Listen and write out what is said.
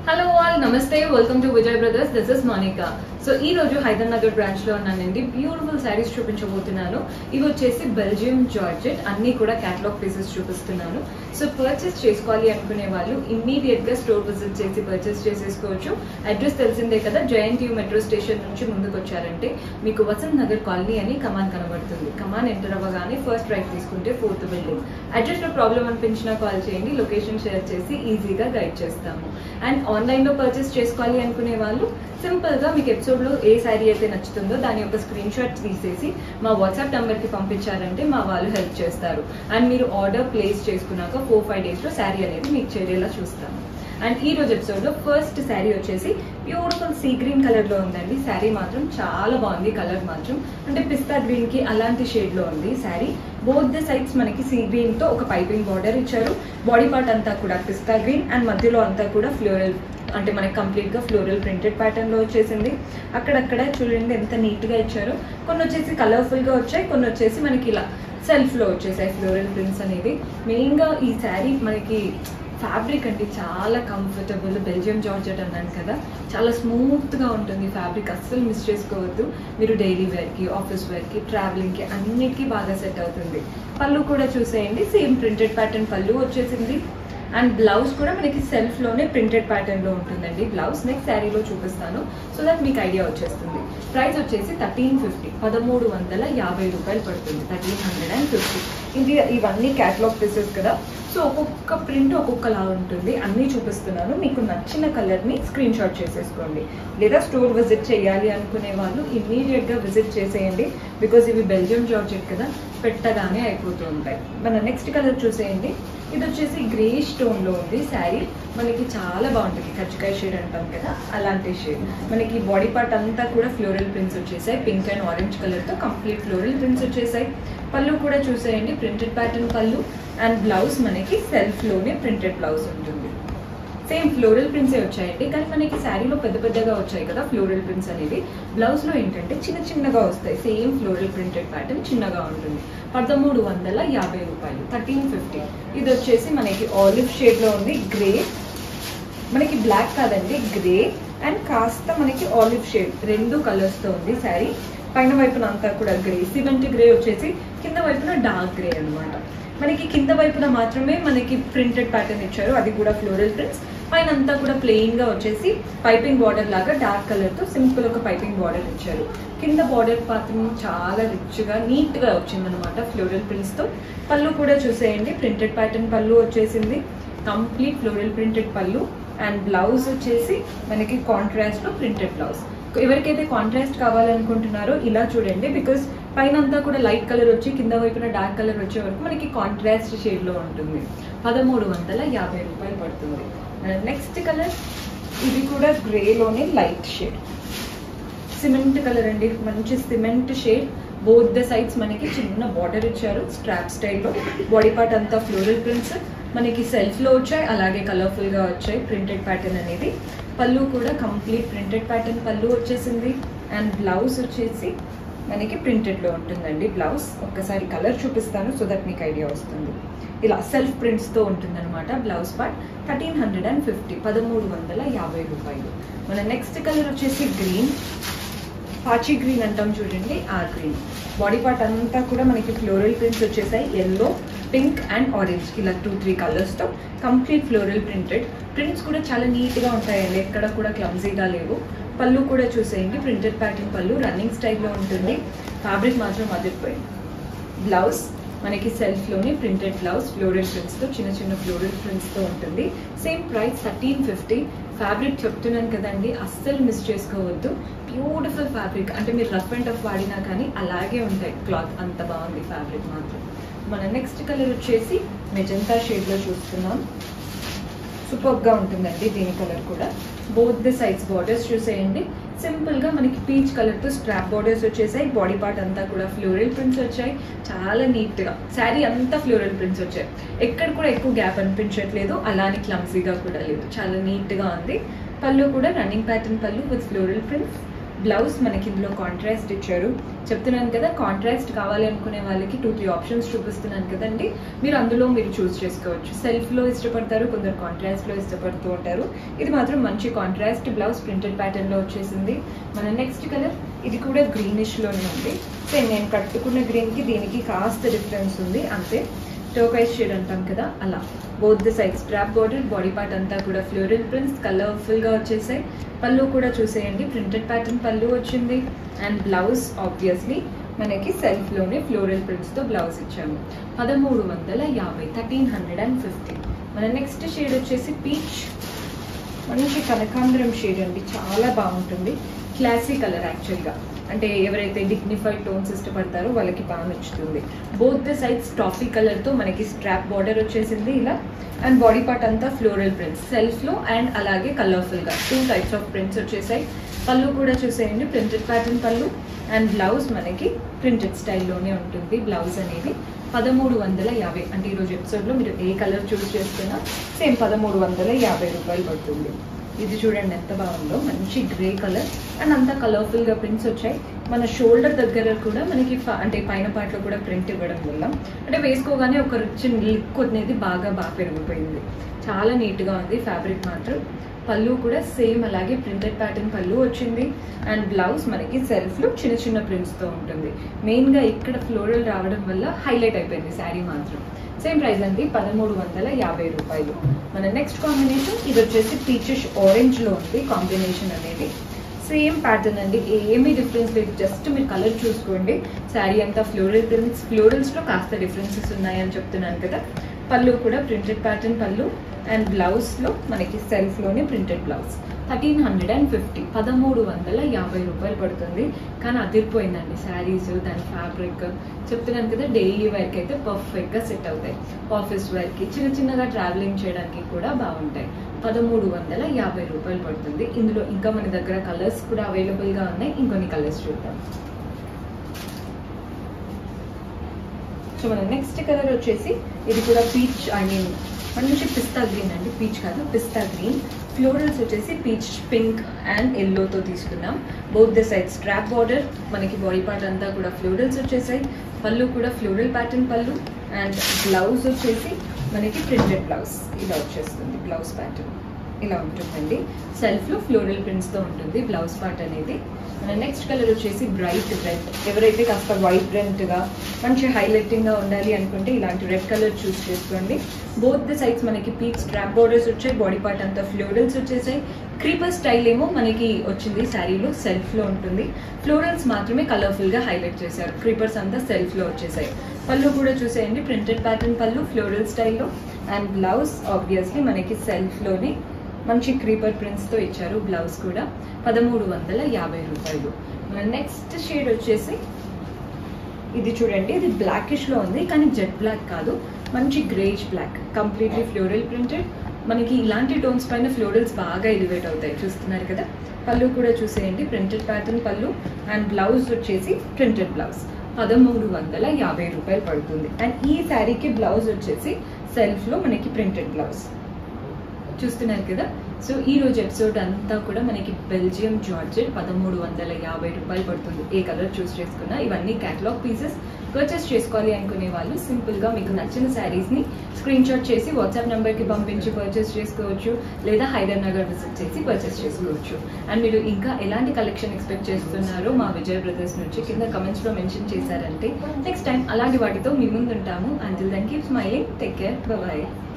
hello all నమస్తే welcome to Vijay brothers this is Monika so ఈ రోజు హైదర్ నగర్ బ్రాంచ్ లో ఉన్నానండి బ్యూటిఫుల్ శారీస్ చూపించబోతున్నాను ఇవి వచ్చేసి బెల్జియం జార్జెట్ అన్ని కూడా క్యాటలాగ్ పీసెస్ చూపిస్తున్నాను సో పర్చేస్ చేసుకోవాలి అనుకునే వాళ్ళు ఇమ్మీడియట్ గా స్టోర్ విజిట్ చేసి పర్చేస్ చేసేసుకోవచ్చు అడ్రస్ తెలిసిందే కదా జయంట్ యూ మెట్రో స్టేషన్ నుంచి ముందుకు వచ్చారంటే మీకు వసంత్ నగర్ కాలనీ అని కమాన్ కనబడుతుంది కమాన్ ఎంటర్ అవ్వగానే ఫస్ట్ రైట్ తీసుకుంటే ఫోర్త్ బిల్డింగ్ అడ్రస్ లో ప్రాబ్లం అనిపించినా కాల్ చేయండి లొకేషన్ షేర్ చేసి ఈజీగా గైడ్ చేస్తాము అండ్ ఆన్లైన్ లో పర్చేస్ చేసుకోవాలి అనుకునే వాళ్ళు సింపుల్ గా మీకు ఎపిసోడ్ లో ఏ శారీ అయితే నచ్చుతుందో దాని యొక్క స్క్రీన్ షాట్ తీసేసి మా వాట్సాప్ నంబర్ కి పంపించారంటే మా వాళ్ళు హెల్ప్ చేస్తారు అండ్ మీరు ఆర్డర్ ప్లేస్ చేసుకున్నాక ఫోర్ ఫైవ్ డేస్ లో శారీ అనేది మీకు చేరేలా చూస్తాము అండ్ ఈ రోజు ఎపిసోడ్ లో ఫస్ట్ శారీ వచ్చేసి బ్యూటిఫుల్ సీ గ్రీన్ కలర్ లో ఉందండి శారీ మాత్రం చాలా బాగుంది కలర్ మాత్రం అంటే పిస్తా గ్రీన్ కి అలాంటి షేడ్ లో ఉంది శారీ బోత్ ద సైడ్స్ మనకి సీ గ్రీన్ తో ఒక పైపింగ్ బార్డర్ ఇచ్చారు బాడీ పార్ట్ అంతా కూడా పిస్తా గ్రీన్ అండ్ మధ్యలో అంతా కూడా ఫ్లోరల్ అంటే మనకి కంప్లీట్ గా ఫ్లోరల్ ప్రింటెడ్ ప్యాటర్న్ లో వచ్చేసింది అక్కడక్కడ చూడండి ఎంత నీట్ గా ఇచ్చారు కొన్ని వచ్చేసి కలర్ఫుల్ గా వచ్చాయి కొన్ని వచ్చేసి మనకి ఇలా సెల్ఫ్ లో వచ్చేసాయి ఫ్లోరల్ ప్రింట్స్ అనేవి మెయిన్ గా ఈ శారీ మనకి ఫ్యాబ్రిక్ అండి చాలా కంఫర్టబుల్ బెల్జియం జార్జెట్ అన్నాను కదా చాలా స్మూత్గా ఉంటుంది ఫ్యాబ్రిక్ అస్సలు మిస్ చేసుకోవద్దు మీరు డైలీ వేర్కి ఆఫీస్ వేర్కి ట్రావెలింగ్కి అన్నిటికీ బాగా సెట్ అవుతుంది పళ్ళు కూడా చూసేయండి సేమ్ ప్రింటెడ్ ప్యాటర్న్ పళ్ళు వచ్చేసింది అండ్ బ్లౌజ్ కూడా మనకి సెల్ఫ్లోనే ప్రింటెడ్ ప్యాటర్న్లో ఉంటుందండి బ్లౌజ్ నెక్స్ట్ శారీలో చూపిస్తాను సో దట్ మీకు ఐడియా వచ్చేస్తుంది ప్రైస్ వచ్చేసి థర్టీన్ ఫిఫ్టీ పదమూడు వందల యాభై రూపాయలు పడుతుంది థర్టీన్ హండ్రెడ్ అండ్ ఫిఫ్టీ ఇది ఇవన్నీ క్యాటలాగ్ పీసెస్ కదా సో ఒక్కొక్క ప్రింట్ ఒక్కొక్కలా ఉంటుంది అన్నీ చూపిస్తున్నాను మీకు నచ్చిన కలర్ని స్క్రీన్ షాట్ చేసేసుకోండి లేదా స్టోర్ విజిట్ చేయాలి అనుకునే వాళ్ళు ఇమ్మీడియట్గా విజిట్ చేసేయండి బికాజ్ ఇవి బెల్జియం జార్జెట్ కదా పెట్టగానే అయిపోతూ ఉంటాయి మన నెక్స్ట్ కలర్ చూసేయండి ఇది వచ్చేసి గ్రే స్టోన్లో ఉంది శారీ మనకి చాలా బాగుంటుంది కచ్చికాయ షేడ్ అంటాం కదా అలాంటి షేడ్ మనకి బాడీ పార్ట్ అంతా కూడా ఫ్లోరల్ ప్రింట్స్ వచ్చేసాయి పింక్ అండ్ ఆరెంజ్ కలర్తో కంప్లీట్ ఫ్లోరల్ ప్రింట్స్ వచ్చేసాయి పళ్ళు కూడా చూసేయండి ప్రింటెడ్ ప్యాటర్న్ పళ్ళు అండ్ బ్లౌజ్ మనకి సెల్ఫ్లోనే ప్రింటెడ్ బ్లౌజ్ ఉంటుంది సేమ్ ఫ్లోరల్ ప్రింట్సే వచ్చాయండి కానీ మనకి శారీలో పెద్ద పెద్దగా వచ్చాయి కదా ఫ్లోరల్ ప్రింట్స్ అనేవి బ్లౌజ్లో ఏంటంటే చిన్న చిన్నగా వస్తాయి సేమ్ ఫ్లోరల్ ప్రింటెడ్ ప్యాటర్న్ చిన్నగా ఉంటుంది పదమూడు వందల యాభై రూపాయలు థర్టీన్ ఫిఫ్టీ ఇది వచ్చేసి మనకి ఆలివ్ షేడ్లో ఉంది గ్రే మనకి బ్లాక్ కాదండి గ్రే అండ్ కాస్త మనకి ఆలివ్ షేడ్ రెండు కలర్స్తో ఉంది శారీ పైన వైపున అంతా కూడా గ్రే సిమెంట్ గ్రే వచ్చేసి కింద వైపున డార్క్ గ్రే అనమాట మనకి కింద వైపున మాత్రమే మనకి ప్రింటెడ్ ప్యాటర్న్ ఇచ్చారు అది కూడా ఫ్లోరల్ ప్రింట్స్ పైన అంతా కూడా ప్లెయిన్ గా వచ్చేసి పైపింగ్ బార్డర్ లాగా డార్క్ కలర్ తో సింపుల్ ఒక పైపింగ్ బార్డర్ ఇచ్చారు కింద బార్డర్ పాత్రం చాలా రిచ్ గా నీట్ గా వచ్చింది అనమాట ఫ్లోరల్ ప్రింట్స్ తో పళ్ళు కూడా చూసేయండి ప్రింటెడ్ ప్యాటర్న్ పళ్ళు వచ్చేసింది కంప్లీట్ ఫ్లోరల్ ప్రింటెడ్ పళ్ళు అండ్ బ్లౌజ్ వచ్చేసి మనకి కాంట్రాస్ట్ లో ప్రింటెడ్ బ్లౌజ్ ఎవరికైతే కాంట్రాస్ట్ కావాలనుకుంటున్నారో ఇలా చూడండి బికాస్ పైన అంతా కూడా లైట్ కలర్ వచ్చి కింద వైపున డార్క్ కలర్ వచ్చే వరకు మనకి కాంట్రాస్ట్ షేడ్ లో ఉంటుంది పదమూడు వందల యాభై రూపాయలు పడుతుంది నెక్స్ట్ కలర్ ఇది కూడా గ్రేలోనే లైట్ షేడ్ సిమెంట్ కలర్ అండి మంచి cement shade both the sides మనకి చిన్న బార్డర్ ఇచ్చారు స్ట్రాప్ స్టైల్లో బాడీ పార్ట్ అంతా ఫ్లోరల్ ప్రింట్స్ మనకి సెల్ఫ్లో వచ్చాయి అలాగే కలర్ఫుల్గా వచ్చాయి ప్రింటెడ్ ప్యాటర్న్ అనేది పళ్ళు కూడా కంప్లీట్ ప్రింటెడ్ ప్యాటర్న్ పళ్ళు వచ్చేసింది అండ్ బ్లౌజ్ వచ్చేసి మనకి ప్రింటెడ్లో ఉంటుందండి బ్లౌజ్ ఒక్కసారి కలర్ చూపిస్తాను సో దట్ మీకు ఐడియా వస్తుంది ఇలా సెల్ఫ్ ప్రింట్స్తో ఉంటుందన్నమాట blouse part thirteen hundred and fifty పదమూడు వందల యాభై రూపాయలు మన నెక్స్ట్ కలర్ వచ్చేసి గ్రీన్ పాచి గ్రీన్ అంటాం చూడండి ఆ గ్రీన్ బాడీ పార్ట్ అంతా కూడా మనకి ఫ్లోరల్ ప్రింట్స్ వచ్చేసాయి ఎల్లో పింక్ అండ్ ఆరెంజ్ ఇలా టూ త్రీ కలర్స్తో కంప్లీట్ ఫ్లోరల్ ప్రింటెడ్ ప్రింట్స్ కూడా చాలా నీట్గా ఉంటాయండి ఎక్కడ కూడా క్లమ్జీగా లేవు పళ్ళు కూడా చూసేయండి ప్రింటెడ్ ప్యాటర్న్ పళ్ళు రన్నింగ్ స్టైల్లో ఉంటుంది ఫ్యాబ్రిక్ మాత్రం అదిరిపోయింది బ్లౌజ్ మనకి సెల్ఫ్లోనే ప్రింటెడ్ బ్లౌజ్ ఫ్లోరల్ ప్రింట్స్తో చిన్న చిన్న ఫ్లోరల్ ప్రింట్స్తో ఉంటుంది same price thirteen fifty fabric చెప్తున్నాను కదండి అస్సలు మిస్ చేసుకోవద్దు బ్యూటిఫుల్ ఫ్యాబ్రిక్ అంటే మీరు రఫ్ అండ్ టఫ్ వాడినా కానీ అలాగే ఉంటాయి క్లాత్ అంత బాగుంది ఫ్యాబ్రిక్ మాత్రం మన నెక్స్ట్ కలర్ వచ్చేసి మెజంతా షేడ్లో చూస్తున్నాం సూపర్గా ఉంటుందండి దీని కలర్ కూడా బోత్ ది సైడ్స్ బార్డర్స్ చూసేయండి సింపుల్గా మనకి పీచ్ కలర్తో స్ట్రాప్ బార్డర్స్ వచ్చేసాయి బాడీ పార్ట్ అంతా కూడా ఫ్లోరల్ ప్రింట్స్ వచ్చాయి చాలా నీట్గా శారీ అంతా ఫ్లోరల్ ప్రింట్స్ వచ్చాయి ఎక్కడ కూడా ఎక్కువ గ్యాప్ అనిపించట్లేదు అలానే క్లమ్సీగా కూడా లేదు చాలా నీట్గా ఉంది పళ్ళు కూడా రన్నింగ్ ప్యాటర్న్ పళ్ళు విత్ ఫ్లోరల్ ప్రింట్స్ బ్లౌజ్ మనకి ఇందులో కాంట్రాస్ట్ ఇచ్చారు చెప్తున్నాను కదా కాంట్రాస్ట్ కావాలి అనుకునే వాళ్ళకి టూ త్రీ ఆప్షన్స్ చూపిస్తున్నాను కదండి మీరు అందులో మీరు చూస్ చేసుకోవచ్చు సెల్ఫ్లో ఇష్టపడతారు కొందరు కాంట్రాస్ట్లో ఇష్టపడుతూ ఉంటారు ఇది మాత్రం మంచి కాంట్రాస్ట్ బ్లౌజ్ ప్రింటెడ్ ప్యాటర్న్లో వచ్చేసింది మన నెక్స్ట్ కలర్ ఇది కూడా గ్రీనిష్లోనే ఉంది సేమ్ నేను కట్టుకున్న గ్రీన్కి దీనికి కాస్త డిఫరెన్స్ ఉంది అంతే టోకైజ్ షేడ్ అంటాం కదా అలా both the side strap border body part అంతా కూడా ఫ్లోరల్ ప్రింట్స్ కలర్ఫుల్గా వచ్చేసాయి పళ్ళు కూడా చూసేయండి ప్రింటెడ్ ప్యాటర్న్ పళ్ళు వచ్చింది అండ్ బ్లౌజ్ ఆబ్వియస్లీ మనకి సెల్ఫ్లోనే ఫ్లోరల్ ప్రింట్స్తో బ్లౌజ్ ఇచ్చాము పదమూడు వందల యాభై థర్టీన్ హండ్రెడ్ అండ్ ఫిఫ్టీ మన నెక్స్ట్ షేడ్ వచ్చేసి పీచ్ మంచి కనకాంబరం షేడ్ అండి చాలా బాగుంటుంది క్లాసీ కలర్ యాక్చువల్గా అంటే ఎవరైతే డిగ్నిఫైడ్ టోన్స్ ఇష్టపడతారో వాళ్ళకి బాగా నచ్చుతుంది బోత్ ద సైడ్స్ టాఫీ కలర్తో మనకి స్ట్రాప్ బార్డర్ వచ్చేసింది ఇలా అండ్ బాడీ పార్ట్ అంతా ఫ్లోరల్ ప్రింట్స్ సెల్ఫ్లో అండ్ అలాగే కలర్ఫుల్గా టూ టైప్స్ ఆఫ్ ప్రింట్స్ వచ్చేసాయి పళ్ళు కూడా చూసేయండి ప్రింటెడ్ ప్యాటర్న్ పళ్ళు అండ్ బ్లౌజ్ మనకి ప్రింటెడ్ స్టైల్లోనే ఉంటుంది బ్లౌజ్ అనేది పదమూడు వందల యాభై అంటే ఈరోజు ఎపిసోడ్లో మీరు ఏ కలర్ చూస్ చేసుకున్నా సేమ్ పదమూడు వందల యాభై రూపాయలు పడుతుంది ఇది చూడండి ఎంత బాగుందో మంచి గ్రే కలర్ అండ్ అంతా కలర్ఫుల్గా ప్రింట్స్ వచ్చాయి మన షోల్డర్ దగ్గర కూడా మనకి ఫ- అంటే పైన పార్ట్లో కూడా ప్రింట్ ఇవ్వడం వల్ల అంటే వేసుకోగానే ఒక రిచ్ లుక్ అనేది బాగా బాగా పెరిగిపోయింది చాలా నీట్గా ఉంది ఫ్యాబ్రిక్ మాత్రం పళ్ళు కూడా సేమ్ అలాగే ప్రింటెడ్ ప్యాటర్న్ పళ్ళు వచ్చింది అండ్ బ్లౌజ్ మనకి సెల్ఫ్లో చిన్న చిన్న ప్రింట్స్తో ఉంటుంది మెయిన్గా ఇక్కడ ఫ్లోరల్ రావడం వల్ల హైలైట్ అయిపోయింది శారీ మాత్రం సేమ్ ప్రైస్ అండి పదమూడు వందల యాభై రూపాయలు మన నెక్స్ట్ కాంబినేషన్ ఇది వచ్చేసి పీచెస్ ఆరెంజ్లో ఉంది కాంబినేషన్ అనేది సేమ్ ప్యాటర్న్ అండి ఏమీ డిఫరెన్స్ లేదు జస్ట్ మీరు కలర్ చూసుకోండి శారీ అంతా ఫ్లోరల్ ప్రింట్స్ ఫ్లోరల్స్లో కాస్త డిఫరెన్సెస్ ఉన్నాయని చెప్తున్నాను కదా పళ్ళు కూడా ప్రింటెడ్ ప్యాటర్న్ పళ్ళు అండ్ బ్లౌజ్లో మనకి సెల్ఫ్లోనే printed blouse thirteen hundred and fifty పదమూడు వందల యాభై రూపాయలు పడుతుంది కానీ అదిరిపోయిందండి శారీస్ దాని ఫ్యాబ్రిక్ చెప్తున్నాను కదా డైలీ వేర్కి అయితే పర్ఫెక్ట్గా సెట్ అవుతాయి ఆఫీస్ వేర్కి చిన్న చిన్నగా ట్రావెలింగ్ చేయడానికి కూడా బాగుంటాయి పదమూడు వందల యాభై రూపాయలు పడుతుంది ఇందులో ఇంకా మన దగ్గర కలర్స్ కూడా అవైలబుల్గా ఉన్నాయి ఇంకొన్ని కలర్స్ చూద్దాం సో మన నెక్స్ట్ కలర్ వచ్చేసి ఇది కూడా పీచ్ ఐ మీన్ మంచి పిస్తా గ్రీన్ అండి పీచ్ కాదు పిస్తా గ్రీన్ ఫ్లోరల్స్ వచ్చేసి పీచ్ పింక్ అండ్ ఎల్లోతో తీసుకున్నాం both the side strap border మనకి బాడీ పార్ట్ అంతా కూడా ఫ్లోరల్స్ వచ్చేసాయి పళ్ళు కూడా ఫ్లోరల్ ప్యాటర్న్ పళ్ళు అండ్ బ్లౌజ్ వచ్చేసి మనకి ప్రింటెడ్ బ్లౌజ్ ఇలా వచ్చేస్తుంది బ్లౌజ్ ప్యాటర్న్ ఇలా ఉంటుందండి సెల్ఫ్లో ఫ్లోరల్ ప్రింట్స్తో ఉంటుంది బ్లౌజ్ పార్ట్ అనేది మన నెక్స్ట్ కలర్ వచ్చేసి బ్రైట్ రెడ్ ఎవరైతే కాస్త వైబ్రెంట్గా మంచి హైలైటింగ్గా ఉండాలి అనుకుంటే ఇలాంటి రెడ్ కలర్ చూస్ చేసుకోండి బోత్ ద సైడ్స్ మనకి పీక్ స్ట్రాప్ బోర్డర్స్ వచ్చాయి బాడీ పార్ట్ అంతా ఫ్లోరల్స్ వచ్చేసాయి క్రీపర్ స్టైల్ ఏమో మనకి వచ్చింది శారీలో సెల్ఫ్లో ఉంటుంది ఫ్లోరల్స్ మాత్రమే కలర్ఫుల్గా హైలైట్ చేశారు క్రీపర్స్ అంతా సెల్ఫ్లో వచ్చేసాయి పళ్ళు కూడా చూసేయండి ప్రింటెడ్ ప్యాటర్న్ పళ్ళు ఫ్లోరల్ స్టైల్లో అండ్ బ్లౌజ్ ఆబ్వియస్లీ మనకి సెల్ఫ్లోనే మంచి క్రీపర్ ప్రింట్స్తో ఇచ్చారు బ్లౌజ్ కూడా పదమూడు వందల యాభై రూపాయలు మన నెక్స్ట్ షేడ్ వచ్చేసి ఇది చూడండి ఇది బ్లాకిష్లో ఉంది కానీ జెట్ బ్లాక్ కాదు మంచి greige black completely floral printed మనకి ఇలాంటి టోన్స్ పైన ఫ్లోరల్స్ బాగా ఎలివేట్ అవుతాయి చూస్తున్నారు కదా పళ్ళు కూడా చూసేయండి ప్రింటెడ్ ప్యాటర్న్ పళ్ళు అండ్ బ్లౌజ్ వచ్చేసి ప్రింటెడ్ బ్లౌజ్ పదమూడు వందల యాభై రూపాయలు పడుతుంది అండ్ ఈ శారీకి బ్లౌజ్ వచ్చేసి సెల్ఫ్లో మనకి ప్రింటెడ్ బ్లౌజ్ చూస్తున్నారు కదా సో ఈ రోజు ఎపిసోడ్ అంతా కూడా మనకి బెల్జియం జార్జెట్ పదమూడు వందల యాభై రూపాయలు పడుతుంది ఏ కలర్ చూస్ చేసుకున్నా ఇవన్నీ క్యాటలాగ్ పీసెస్ పర్చేస్ చేసుకోవాలి అనుకునే వాళ్ళు సింపుల్ గా మీకు నచ్చిన శారీస్ ని స్క్రీన్ షాట్ చేసి వాట్సాప్ నెంబర్ కి పంపించి పర్చేస్ చేసుకోవచ్చు లేదా హైదర్ నగర్ విజిట్ చేసి పర్చేస్ చేసుకోవచ్చు అండ్ మీరు ఇంకా ఎలాంటి కలెక్షన్ ఎక్స్పెక్ట్ చేస్తున్నారో మా విజయ్ బ్రదర్స్ నుంచి కింద కమెంట్స్ లో మెన్షన్ చేశారంటే నెక్స్ట్ టైం అలాంటి వాటితో మీ ముందు ఉంటాము until then keep smiling take care bye